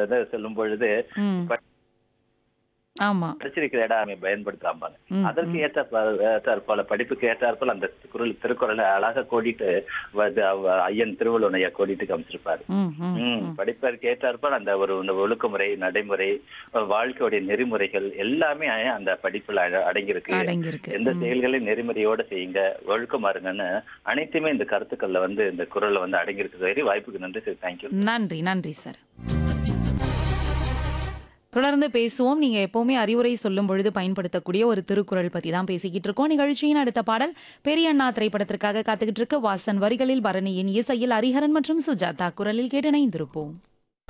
வந்து சொல்லும் பொழுது ம் ஆமா படிச்சிருக்கிற இடம் பயன்படுத்தாம ம், அதற்கு ஏற்ற ஏற்றாற்போல படிப்புக்கு ஏற்றாற்போல அந்த குரல் திருக்குறளை அழகா கோடிட்டு வந்து அவ- ஐயன் திருவள்ளுவனைய கோடிட்டு காமிச்சிருப்பாரு ம் ம் ம், படிப்பதற்கு ஏற்றாற்போல் அந்த ஒரு இந்த ஒழுக்கமுறை நடைமுறை வாழ்க்கையுடைய நெறிமுறைகள் எல்லாமே அந்த படிப்புல அட- அடங்கியிருக்கு அடங்கியிருக்கு எந்த ம். செயல்களையும் நெறிமுறையோட செய்யுங்க ஒழுக்கமா இருங்கன்னு அனைத்துமே இந்த கருத்துக்கள்ல வந்து இந்த குரல்ல வந்து அடங்கியிருக்கு வெரி வாய்ப்புக்கு நன்றி சார் தேங்க்யூ நன்றி நன்றி சார் தொடர்ந்து பேசுவோம் நீங்க எப்பவுமே அறிவுரை சொல்லும் பொழுது பயன்படுத்தக்கூடிய ஒரு திருக்குறள் பத்தி தான் பேசிக்கிட்டு இருக்கோம் நிகழ்ச்சியின் அடுத்த பாடல் பெரிய அண்ணா திரைப்படத்திற்காக காத்துக்கிட்டு இருக்க வாசன் வரிகளில் பரணியின் இசையில் ஹரிஹரன் மற்றும் சுஜாதா குரலில் கேட்டு இணைந்திருப்போம்